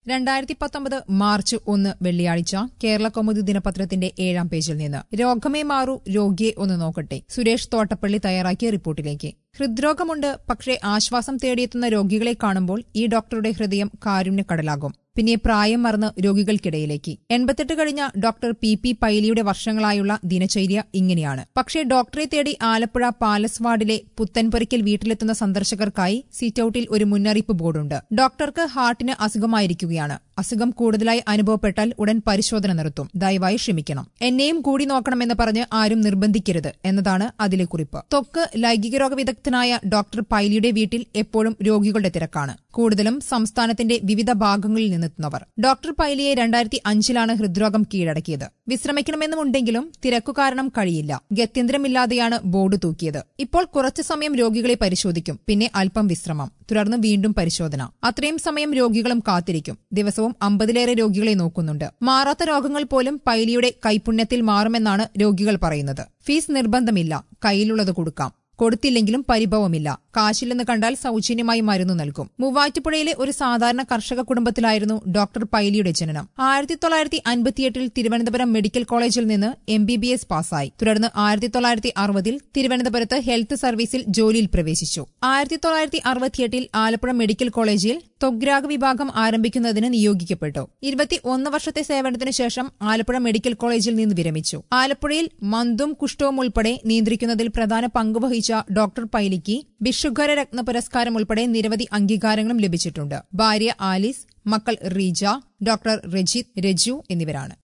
രണ്ടായിരത്തി പത്തൊമ്പത് മാർച്ച് ഒന്ന് വെള്ളിയാഴ്ച കേരള കൗമുദി ദിനപത്രത്തിന്റെ ഏഴാം പേജിൽ നിന്ന് രോഗമേ മാറൂ രോഗിയെ ഒന്ന് നോക്കട്ടെ സുരേഷ് തോട്ടപ്പള്ളി തയ്യാറാക്കിയ റിപ്പോർട്ടിലേക്ക് ഹൃദ്രോഗമുണ്ട് പക്ഷേ ആശ്വാസം തേടിയെത്തുന്ന രോഗികളെ കാണുമ്പോൾ ഈ ഡോക്ടറുടെ ഹൃദയം കാരുണ്യക്കടലാകും പിന്നെ പ്രായം മറന്ന് രോഗികൾക്കിടയിലേക്ക് എൺപത്തെട്ട് കഴിഞ്ഞ ഡോക്ടർ പി പി പൈലിയുടെ വർഷങ്ങളായുള്ള ദിനചര്യ ഇങ്ങനെയാണ് പക്ഷേ ഡോക്ടറെ തേടി ആലപ്പുഴ പാലസ് വാർഡിലെ പുത്തൻപുരയ്ക്കൽ വീട്ടിലെത്തുന്ന സന്ദർശകർക്കായി സീറ്റൌട്ടിൽ ഒരു മുന്നറിയിപ്പ് ബോർഡുണ്ട് ഡോക്ടർക്ക് ഹാർട്ടിന് അസുഖമായിരിക്കുകയാണ് അസുഖം കൂടുതലായി അനുഭവപ്പെട്ടാൽ ഉടൻ പരിശോധന നിർത്തും ദയവായി ക്ഷമിക്കണം എന്നെയും കൂടി നോക്കണമെന്ന് പറഞ്ഞ് ആരും നിർബന്ധിക്കരുത് എന്നതാണ് അതിലെ കുറിപ്പ് ത്വക്ക് ലൈംഗിക രോഗ വിദഗ്ധനായ ഡോക്ടർ പൈലിയുടെ വീട്ടിൽ എപ്പോഴും രോഗികളുടെ തിരക്കാണ് കൂടുതലും സംസ്ഥാനത്തിന്റെ വിവിധ ഭാഗങ്ങളിൽ നിന്നെത്തുന്നവർ ഡോക്ടർ പൈലിയെ രണ്ടായിരത്തി അഞ്ചിലാണ് ഹൃദ്രോഗം കീഴടക്കിയത് വിശ്രമിക്കണമെന്നുമുണ്ടെങ്കിലും തിരക്കു കാരണം കഴിയില്ല ഗത്യന്തരമില്ലാതെയാണ് ബോർഡ് തൂക്കിയത് ഇപ്പോൾ കുറച്ചു സമയം രോഗികളെ പരിശോധിക്കും പിന്നെ അല്പം വിശ്രമം തുടർന്ന് വീണ്ടും പരിശോധന അത്രയും സമയം രോഗികളും കാത്തിരിക്കും ദിവസവും അമ്പതിലേറെ രോഗികളെ നോക്കുന്നുണ്ട് മാറാത്ത രോഗങ്ങൾ പോലും പൈലിയുടെ കൈപുണ്യത്തിൽ മാറുമെന്നാണ് രോഗികൾ പറയുന്നത് ഫീസ് നിർബന്ധമില്ല കയ്യിലുള്ളത് കൊടുക്കാം കൊടുത്തില്ലെങ്കിലും പരിഭവമില്ല കാശില്ലെന്ന് കണ്ടാൽ സൌജന്യമായി മരുന്ന് നൽകും മൂവാറ്റുപുഴയിലെ ഒരു സാധാരണ കർഷക കുടുംബത്തിലായിരുന്നു ഡോക്ടർ പൈലിയുടെ ജനനം ആയിരത്തി തൊള്ളായിരത്തി അൻപത്തിയെട്ടിൽ തിരുവനന്തപുരം മെഡിക്കൽ കോളേജിൽ നിന്ന് എം ബി ബി എസ് പാസ്സായി തുടർന്ന് ആയിരത്തി തൊള്ളായിരത്തി അറുപതിൽ തിരുവനന്തപുരത്ത് ഹെൽത്ത് സർവീസിൽ ജോലിയിൽ പ്രവേശിച്ചു ആയിരത്തി തൊള്ളായിരത്തി അറുപത്തിയെട്ടിൽ ആലപ്പുഴ മെഡിക്കൽ കോളേജിൽ ത്വഗ്രാഗ വിഭാഗം ആരംഭിക്കുന്നതിന് നിയോഗിക്കപ്പെട്ടു ഇരുപത്തി ഒന്ന് വർഷത്തെ സേവനത്തിനു ശേഷം ആലപ്പുഴ മെഡിക്കൽ കോളേജിൽ നിന്ന് വിരമിച്ചു ആലപ്പുഴയിൽ മന്ദും കുഷ്ഠവും ഉൾപ്പെടെ നിയന്ത്രിക്കുന്നതിൽ പ്രധാന പങ്കുവഹിച്ച ഡോക്ടർ പൈലിക്ക് വിഷുഖര രത്ന പുരസ്കാരം ഉൾപ്പെടെ നിരവധി അംഗീകാരങ്ങളും ലഭിച്ചിട്ടുണ്ട് ഭാര്യ ആലിസ് മക്കൾ റീജ ഡോക്ടർ രജിത് രജു എന്നിവരാണ്